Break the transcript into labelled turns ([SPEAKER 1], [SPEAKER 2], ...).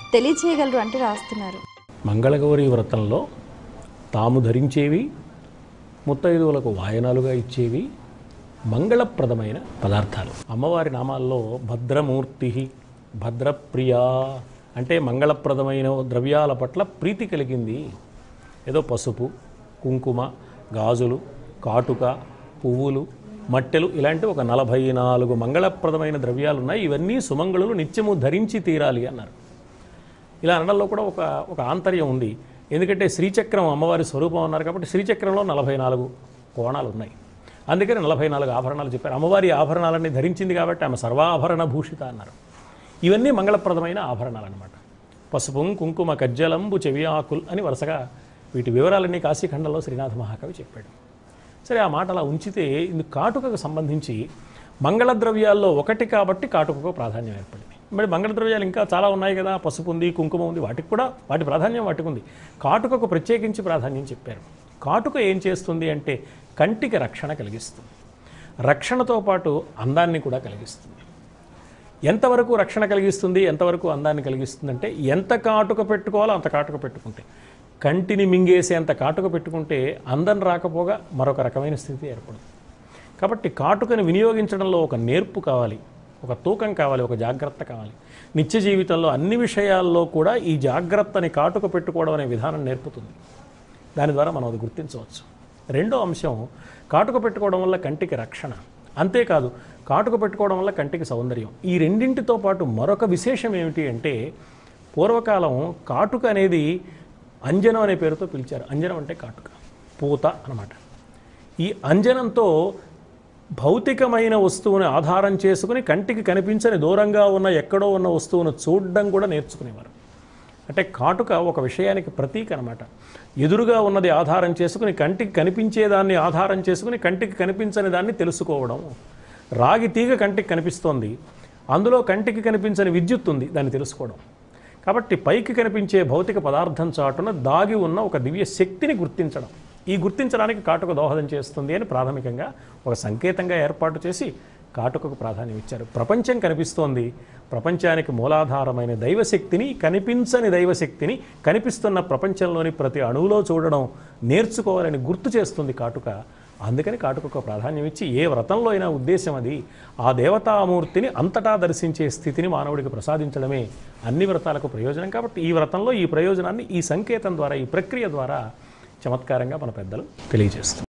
[SPEAKER 1] తెలియచేయగలరు అంటూ రాస్తున్నారు
[SPEAKER 2] మంగళగౌరి వ్రతంలో తాము ధరించేవి ముత్తైదువులకు వాయనాలుగా ఇచ్చేవి మంగళప్రదమైన పదార్థాలు అమ్మవారి నామాల్లో భద్రమూర్తి భద్రప్రియ అంటే మంగళప్రదమైన ద్రవ్యాల పట్ల ప్రీతి కలిగింది ఏదో పసుపు కుంకుమ గాజులు కాటుక పువ్వులు మట్టెలు ఇలాంటి ఒక నలభై నాలుగు మంగళప్రదమైన ద్రవ్యాలు ఉన్నాయి ఇవన్నీ సుమంగళులు నిత్యము ధరించి తీరాలి అన్నారు ఇలా అనడంలో కూడా ఒక ఒక ఆంతర్యం ఉంది ఎందుకంటే శ్రీచక్రం అమ్మవారి స్వరూపం అన్నారు కాబట్టి శ్రీచక్రంలో నలభై నాలుగు కోణాలు ఉన్నాయి అందుకని నలభై నాలుగు ఆభరణాలు చెప్పారు అమ్మవారి ఆభరణాలన్నీ ధరించింది కాబట్టి ఆమె సర్వాభరణ భూషిత అన్నారు ఇవన్నీ మంగళప్రదమైన ఆభరణాలు అనమాట పసుపు కుంకుమ కజ్జలంబు చెవి ఆకుల్ అని వరుసగా వీటి వివరాలన్నీ కాశీఖండంలో శ్రీనాథ మహాకవి చెప్పాడు సరే ఆ మాట అలా ఉంచితే ఇది కాటుకకు సంబంధించి మంగళ ద్రవ్యాల్లో ఒకటి కాబట్టి కాటుకకు ప్రాధాన్యం ఏర్పడింది మరి మంగళ ద్రవ్యాలు ఇంకా చాలా ఉన్నాయి కదా పసుపు ఉంది కుంకుమ ఉంది వాటికి కూడా వాటి ప్రాధాన్యం వాటికి ఉంది కాటుకకు ప్రత్యేకించి ప్రాధాన్యం చెప్పారు కాటుక ఏం చేస్తుంది అంటే కంటికి రక్షణ కలిగిస్తుంది రక్షణతో పాటు అందాన్ని కూడా కలిగిస్తుంది ఎంతవరకు రక్షణ కలిగిస్తుంది ఎంతవరకు అందాన్ని కలిగిస్తుంది అంటే ఎంత కాటుక పెట్టుకోవాలో అంత కాటుక పెట్టుకుంటే కంటిని మింగేసే అంత కాటుక పెట్టుకుంటే అందం రాకపోగా మరొక రకమైన స్థితి ఏర్పడుతుంది కాబట్టి కాటుకని వినియోగించడంలో ఒక నేర్పు కావాలి ఒక తూకం కావాలి ఒక జాగ్రత్త కావాలి నిత్య జీవితంలో అన్ని విషయాల్లో కూడా ఈ జాగ్రత్తని కాటుక పెట్టుకోవడం అనే విధానం నేర్పుతుంది దాని ద్వారా మనం అది గుర్తించవచ్చు రెండో అంశం కాటుక పెట్టుకోవడం వల్ల కంటికి రక్షణ అంతేకాదు కాటుక పెట్టుకోవడం వల్ల కంటికి సౌందర్యం ఈ రెండింటితో పాటు మరొక విశేషం ఏమిటి అంటే పూర్వకాలం కాటుక అనేది అంజనం అనే పేరుతో పిలిచారు అంజనం అంటే కాటుక పూత అన్నమాట ఈ అంజనంతో భౌతికమైన వస్తువుని ఆధారం చేసుకుని కంటికి కనిపించని దూరంగా ఉన్న ఎక్కడో ఉన్న వస్తువును చూడడం కూడా నేర్చుకునేవారు అంటే కాటుక ఒక విషయానికి ప్రతీక అనమాట ఎదురుగా ఉన్నది ఆధారం చేసుకుని కంటికి కనిపించేదాన్ని ఆధారం చేసుకుని కంటికి కనిపించని దాన్ని తెలుసుకోవడం రాగి తీగ కంటికి కనిపిస్తోంది అందులో కంటికి కనిపించని విద్యుత్ ఉంది దాన్ని తెలుసుకోవడం కాబట్టి పైకి కనిపించే భౌతిక పదార్థం చాటున దాగి ఉన్న ఒక దివ్య శక్తిని గుర్తించడం ఈ గుర్తించడానికి కాటుక దోహదం చేస్తుంది అని ప్రాథమికంగా ఒక సంకేతంగా ఏర్పాటు చేసి కాటుకకు ప్రాధాన్యం ఇచ్చారు ప్రపంచం కనిపిస్తోంది ప్రపంచానికి మూలాధారమైన దైవశక్తిని కనిపించని దైవశక్తిని కనిపిస్తున్న ప్రపంచంలోని ప్రతి అణువులో చూడడం నేర్చుకోవాలని గుర్తు చేస్తుంది కాటుక అందుకని కాటుకకు ప్రాధాన్యం ఇచ్చి ఏ వ్రతంలో అయినా ఉద్దేశం అది ఆ దేవతామూర్తిని అంతటా దర్శించే స్థితిని మానవుడికి ప్రసాదించడమే అన్ని వ్రతాలకు ప్రయోజనం కాబట్టి ఈ వ్రతంలో ఈ ప్రయోజనాన్ని ఈ సంకేతం ద్వారా ఈ ప్రక్రియ ద్వారా చమత్కారంగా మన పెద్దలు తెలియజేస్తారు